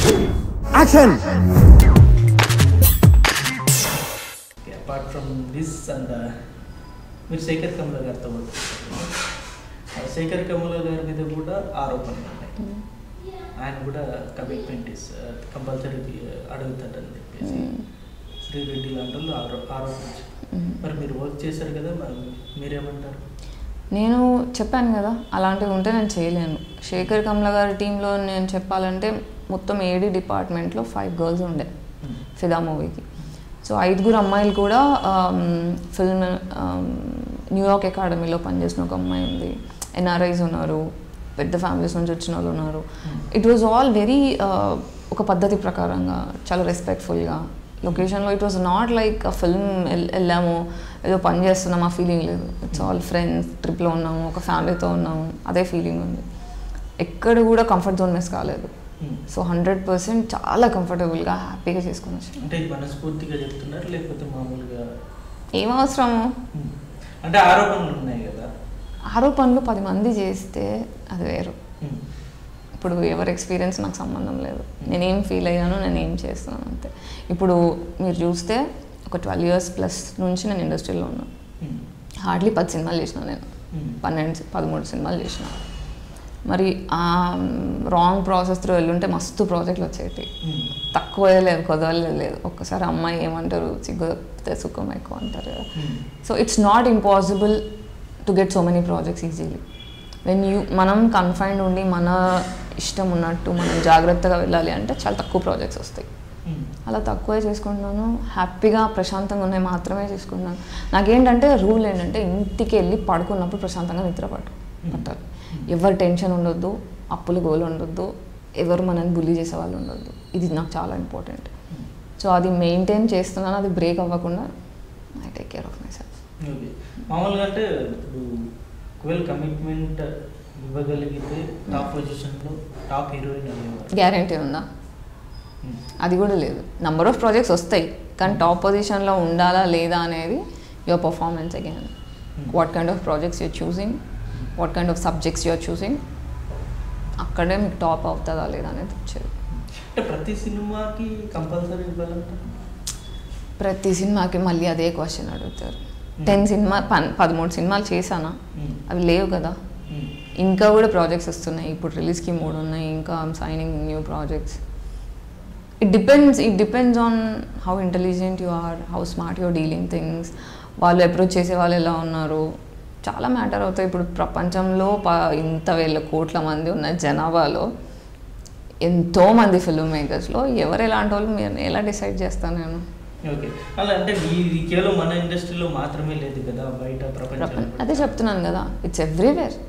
Action apart from this and మీరు శేఖర్ కమల గారితో work చేశారు. ఆ శేఖర్ కమల గారి మీద కూడా ఆరోపణలు ఉన్నాయి ఆయన కూడా కమిట్మెంట్ ఇస్ కంపల్సరీ అడుగుతాడని చెప్పేసి శ్రీరెడ్డి లాంటి వాళ్ళు ఆరో ఆరోపించారు మరి మీరు వర్క్ చేశారు కదా మరి మీరేమంటారు నేను చెప్పాను కదా అలాంటివి ఉంటే నేను చేయలేను శేఖర్ కమల గారి టీంలో నేను చెప్పాలంటే మొత్తం ఏడి డిపార్ట్మెంట్లో ఫైవ్ గర్ల్స్ ఉండే ఫిదా మూవీకి సో ఐదుగురు అమ్మాయిలు కూడా ఫిల్మ్ న్యూయార్క్ అకాడమీలో పనిచేసిన ఒక అమ్మాయి ఉంది ఎన్ఆర్ఐస్ ఉన్నారు పెద్ద ఫ్యామిలీస్ నుంచి వచ్చిన వాళ్ళు ఉన్నారు ఇట్ వాజ్ ఆల్ వెరీ ఒక పద్ధతి ప్రకారంగా చాలా రెస్పెక్ట్ఫుల్గా లొకేషన్లో it was not like film వెళ్ళాము ఏదో పని చేస్తున్నాం ఆ ఫీలింగ్ లేదు ఇట్స్ ఆల్ ఫ్రెండ్స్ ట్రిప్లో ఉన్నాము ఒక ఫ్యామిలీతో ఉన్నాము అదే ఫీలింగ్ ఉంది ఎక్కడ కూడా కంఫర్ట్ జోన్ మిస్ కాలేదు సో హండ్రెడ్ పర్సెంట్ చాలా కంఫర్టబుల్గా హ్యాపీగా చేసుకుని వచ్చాను అంటే ఇది మనస్ఫూర్తిగా చెప్తున్నారు లేకపోతే మామూలుగా ఏం అవసరము Hmm. అంటే ఆరోపణలు ఉన్నాయి కదా ఆరోపణలు పది మంది చేస్తే అది వేరు Hmm. ఇప్పుడు ఎవరి ఎక్స్పీరియన్స్ నాకు సంబంధం లేదు నేనేం ఫీల్ అయ్యాను నేను ఏం చేస్తున్నాను అంతే ఇప్పుడు మీరు చూస్తే ఒక ట్వెల్వ్ ఇయర్స్ ప్లస్ నుంచి నేను ఇండస్ట్రీలో ఉన్నాను Hmm. హార్డ్లీ పది సినిమాలు చేసిన నేను Hmm. పన్నెండు పదమూడు సినిమాలు చేసిన మరి ఆ రాంగ్ ప్రాసెస్ త్రూ వెళ్ళుంటే మస్తు ప్రాజెక్టులు వచ్చేటి Hmm. తక్కువ లేదు కుదరలేదు లేదు ఒక్కసారి అమ్మాయి ఏమంటారు సిగ్గు తప్పితే సుఖం ఎక్కువ అంటారు కదా Hmm. So it's not impossible to get so many projects easily when you మనం కన్ఫైన్డ్ ఉండి మన ఇష్టం ఉన్నట్టు మనం జాగ్రత్తగా వెళ్ళాలి అంటే చాలా తక్కువ ప్రాజెక్ట్స్ వస్తాయి Hmm. అలా తక్కువే చేసుకుంటున్నాను హ్యాపీగా ప్రశాంతంగా ఉన్నాయి మాత్రమే చేసుకుంటున్నాను నాకేంటంటే రూల్ ఏంటంటే ఇంటికి వెళ్ళి పడుకున్నప్పుడు ప్రశాంతంగా నిద్ర పట్టు పట్టాలి ఎవరు టెన్షన్ ఉండొద్దు అప్పులు గోలు ఉండొద్దు ఎవరు మనల్ని బుల్లి చేసే వాళ్ళు ఉండొద్దు ఇది నాకు చాలా ఇంపార్టెంట్ సో అది మెయింటైన్ చేస్తున్నాను అది బ్రేక్ అవ్వకుండా I take care of myself okay మామూలుగా అంటే ఇప్పుడు ఒకవేళ కమిట్మెంట్ ఇవ్వగలిగితే టాప్ పొజిషన్లో టాప్ హీరోయిన్ అయ్యేవారు గ్యారంటీ ఉందా అది కూడా లేదు నంబర్ ఆఫ్ ప్రాజెక్ట్స్ వస్తాయి కానీ టాప్ పొజిషన్లో ఉండాలా లేదా అనేది your performance again what kind of projects you're choosing what kind of subjects you're choosing అక్కడే మీకు టాప్ అవుతుందా లేదా అనేది వచ్చేది అంటే ప్రతి సినిమాకి కంపల్సరీ ఇవ్వాలంటారు ప్రతి సినిమాకి మళ్ళీ అదే క్వశ్చన్ అడుగుతారు టెన్ సినిమా పన్ పదమూడు సినిమాలు చేశానా అవి లేవు కదా ఇంకా కూడా ప్రాజెక్ట్స్ వస్తున్నాయి ఇప్పుడు రిలీజ్కి మూడు ఉన్నాయి ఇంకా signing new projects it depends it depends on how intelligent you are how smart your dealing things వాళ్ళు అప్రోచ్ చేసే వాళ్ళు ఎలా ఉన్నారు చాలా మ్యాటర్ అవుతాయి ఇప్పుడు ప్రపంచంలో ప ఇంత వేల కోట్ల మంది ఉన్న జనాభాలో ఎంతో మంది ఫిల్మ్ మేకర్స్లో ఎవరు ఎలాంటి వాళ్ళు మీరు ఎలా డిసైడ్ చేస్తాను నేను ఓకే అలా అంటే ఇది కేవలం మన ఇండస్ట్రీలో మాత్రమే లేదు కదా బయట ప్రపంచ ప్రపంచం అదే చెప్తున్నాను కదా ఇట్స్ ఎవ్రీవేర్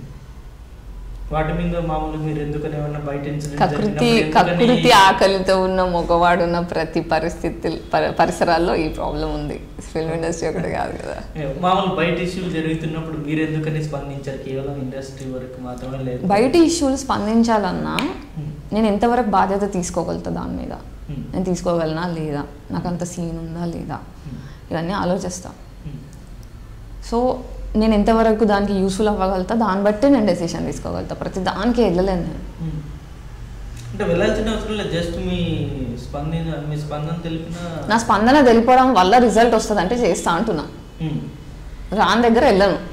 వాటి మీద మామూలుగా మీరు ఎందుకని ఏమన్నా బయట ఇన్సిడెంట్ కకృతి కకృతి ఆకలితో ఉన్న మగవాడు ఉన్న ప్రతి పరిస్థితి పరి- పరిసరాల్లో ఈ ప్రాబ్లం ఉంది ఫిల్మ్ ఇండస్ట్రీ ఒకటి కాదు కదా మామూలు బయట ఇష్యూలు జరుగుతున్నప్పుడు మీరు ఎందుకని స్పందించారు కేవలం ఇండస్ట్రీ వరకు మాత్రమే లేదు బయట ఇష్యూలు స్పందించాలన్నా Hmm. నేను ఎంతవరకు బాధ్యత తీసుకోగలుగుతా దాని మీద Hmm. నేను తీసుకోగలనా లేదా నాకు అంత సీన్ ఉందా లేదా Hmm. ఇవన్నీ ఆలోచిస్తా Hmm. సో నేను ఎంతవరకు దానికి యూస్ఫుల్ అవ్వగలుగుతా దాన్ని బట్టి నేను డెసిషన్ తీసుకోగలుగుతా ప్రతి దానికి వెళ్ళలేను నేను Hmm. అంటే వెళ్ళాల్సిన అవసరం లేదు జస్ట్ మీ స్పందన మీ స్పందన తెలిపిన నా స్పందన తెలిపడం వల్ల రిజల్ట్ వస్తుంది అంటే చేస్తా అంటున్నా Hmm. రాని దగ్గర వెళ్ళను